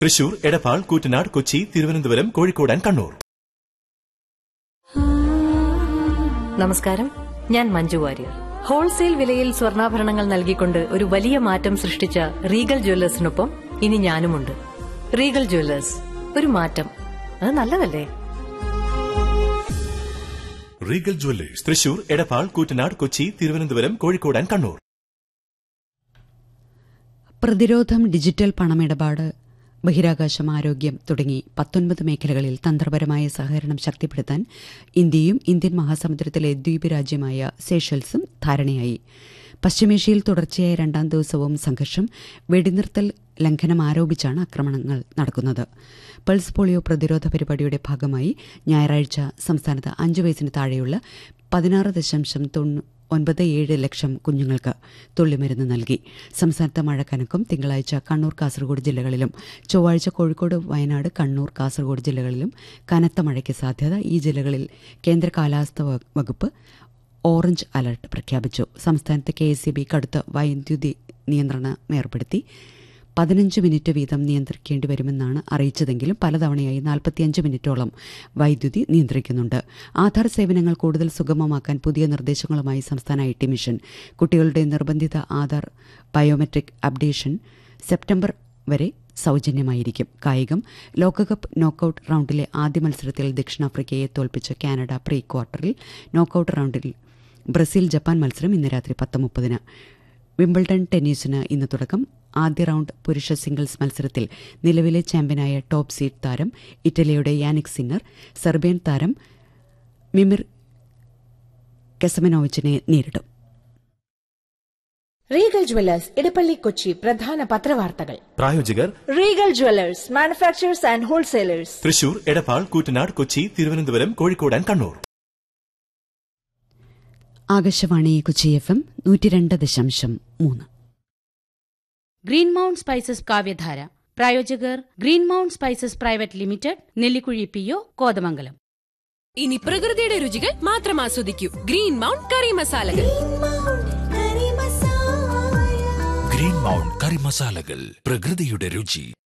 Thrissur Edappal Koottanad Kochi Thiruvananthapuram Kozhikode and Kannur നമസ്കാരം ഞാൻ Manju Warrier wholesale വിലയിൽ സ്വർണ്ണാഭരണങ്ങൾ നൽകിക്കൊണ്ട് ഒരു വലിയ മാറ്റം സൃഷ്ടിച്ച റീഗൽ ജ്വല്ലേഴ്സിനൊപ്പം ഇനി ഞാനുമുണ്ട് റീഗൽ ജ്വല്ലേഴ്സ് ഒരു മാറ്റം അത് നല്ലതല്ലേ Regal jewellers Thrissur Edappal Koottanad Kochi Thiruvananthapuram Kozhikode and Kannur പ്രതിരോധം ഡിജിറ്റൽ പണമിടപാട് ബഹിരാകാശം ആരോഗ്യം തുടങ്ങി പത്തൊൻപത് മേഖലകളിൽ തന്ത്രപരമായ സഹകരണം ശക്തിപ്പെടുത്താൻ ഇന്ത്യയും ഇന്ത്യൻ മഹാസമുദ്രത്തിലെ ദ്വീപ് രാജ്യമായ സേഷൽസും ധാരണയായി പശ്ചിമേഷ്യയിൽ തുടർച്ചയായ രണ്ടാം ദിവസവും സംഘർഷം വെടിനിർത്തൽ ലംഘനം ആരോപിച്ചാണ് ആക്രമണങ്ങൾ നടക്കുന്നത് പൾസ് പോളിയോ പ്രതിരോധ പരിപാടിയുടെ ഭാഗമായി ഞായറാഴ്ച സംസ്ഥാനത്ത് അഞ്ചു വയസ്സിന് താഴെയുള്ള പതിനാറ് ദശാംശം തൊണ്ണൂ ഒൻപത് ഏഴ് ലക്ഷം കുഞ്ഞുങ്ങൾക്ക് തുള്ളിമരുന്ന് നൽകി സംസ്ഥാനത്ത് മഴ കനക്കും തിങ്കളാഴ്ച കണ്ണൂർ കാസർഗോഡ് ജില്ലകളിലും ചൊവ്വാഴ്ച കോഴിക്കോട് വയനാട് കണ്ണൂർ കാസർഗോഡ് ജില്ലകളിലും കനത്ത മഴയ്ക്ക് സാധ്യത ഈ ജില്ലകളിൽ കേന്ദ്ര കാലാവസ്ഥാ വ- വകുപ്പ് ഓറഞ്ച് അലർട്ട് പ്രഖ്യാപിച്ചു സംസ്ഥാനത്ത് കെ എസ് കടുത്ത വൈദ്യുതി നിയന്ത്രണം ഏർപ്പെടുത്തി പതിനഞ്ച് മിനിറ്റ് വീതം നിയന്ത്രിക്കേണ്ടി വരുമെന്നാണ് അറിയിച്ചതെങ്കിലും പലതവണയായി നാൽപ്പത്തിയഞ്ച് മിനിറ്റോളം വൈദ്യുതി നിയന്ത്രിക്കുന്നുണ്ട് ആധാർ സേവനങ്ങൾ കൂടുതൽ സുഗമമാക്കാൻ പുതിയ നിർദ്ദേശങ്ങളുമായി സംസ്ഥാന ഐ ടി മിഷൻ കുട്ടികളുടെ നിർബന്ധിത ആധാർ ബയോമെട്രിക് അപ്ഡേഷൻ സെപ്റ്റംബർ വരെ സൗജന്യമായിരിക്കും കായികം ലോകകപ്പ് നോക്കൌട്ട് റൗണ്ടിലെ ആദ്യ മത്സരത്തിൽ ദക്ഷിണാഫ്രിക്കയെ തോൽപ്പിച്ച കാനഡ പ്രീ ക്വാർട്ടറിൽ നോക്കൌട്ട് റൗണ്ടിൽ ബ്രസീൽ ജപ്പാൻ മത്സരം ഇന്ന് രാത്രി പത്ത് മുപ്പതിന് വിംബിൾഡൺ ടെന്നീസിന് ഇന്ന് തുടക്കം ആദ്യ റൗണ്ട് പുരുഷ സിംഗിൾസ് മത്സരത്തിൽ നിലവിലെ ചാമ്പ്യനായ ടോപ്പ് സീഡ് താരം ഇറ്റലിയുടെ യാനിക് സിന്നർ സെർബിയൻ താരം മിമിർ കെസമനോവിച്ചിനെ നേരിടും റീഗൽ ജുവല്ലേഴ്സ് ഇടപ്പള്ളി കൊച്ചി പ്രധാന പത്രവാർത്തകൾ പ്രായോജകർ Regal jewellers manufacturers and wholesalers Thrissur Edappal Koottanad Kochi Thiruvananthapuram Kozhikode and Kannur Akashvani Kochi F M നൂറ്റി രണ്ട് ദശാംശം മൂന്ന് ഗ്രീൻ മൗണ്ട് സ്പൈസസ് കാവ്യധാര പ്രായോജകർ green mount spices private limited Nellikuzhi P O Kothamangalam ഇനി പ്രകൃതിയുടെ രുചികൾ മാത്രം ആസ്വദിക്കൂ ഗ്രീൻ മൗണ്ട് കറി മസാലകൾ ഗ്രീൻ മൗണ്ട് കറി മസാലകൾ പ്രകൃതിയുടെ രുചി